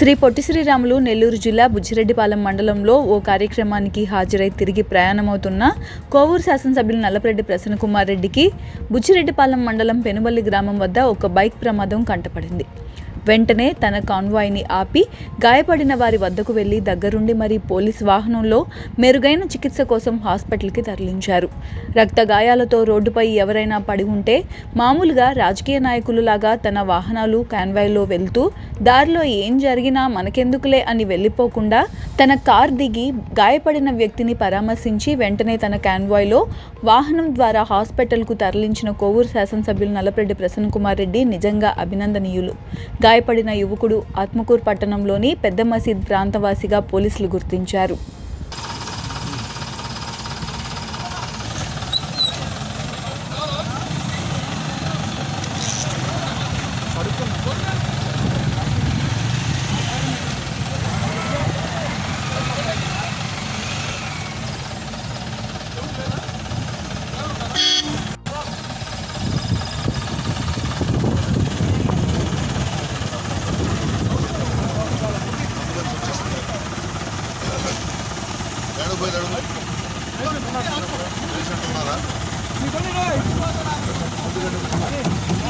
శ్రీ పొట్టి శ్రీరాములు నెల్లూరు జిల్లా బుజ్జిరెడ్డిపాలెం మండలంలో ఓ కార్యక్రమానికి హాజరై తిరిగి ప్రయాణమవుతున్న కోవూరు శాసనసభ్యులు నల్లపరెడ్డి ప్రసన్నకుమార్ రెడ్డికి బుజ్జిరెడ్డిపాలెం మండలం పెనుబల్లి గ్రామం వద్ద ఒక బైక్ ప్రమాదం కంటపడింది వెంటనే తన కాన్వాయ్ని ఆపి గాయపడిన వారి వద్దకు వెళ్లి దగ్గరుండి మరి పోలీస్ వాహనంలో మెరుగైన చికిత్స కోసం హాస్పిటల్కి తరలించారు రక్త గాయాలతో రోడ్డుపై ఎవరైనా పడి ఉంటే మామూలుగా రాజకీయ నాయకులులాగా తన వాహనాలు కాన్వాయ్లో వెళ్తూ దారిలో ఏం జరిగినా మనకెందుకులే అని వెళ్ళిపోకుండా తన కార్ దిగి గాయపడిన వ్యక్తిని పరామర్శించి వెంటనే తన కాన్వాయ్లో వాహనం ద్వారా హాస్పిటల్కు తరలించిన కోవూరు శాసనసభ్యులు నల్లపరెడ్డి ప్రసన్న కుమార్ రెడ్డి నిజంగా అభినందనీయులు గాయపడిన యువకుడు ఆత్మకూరు పట్టణంలోని పెద్ద మసీద్ ప్రాంతవాసిగా పోలీసులు గుర్తించారు ఏడు పోయి అడుగు పేషెంట్ ఉన్నారా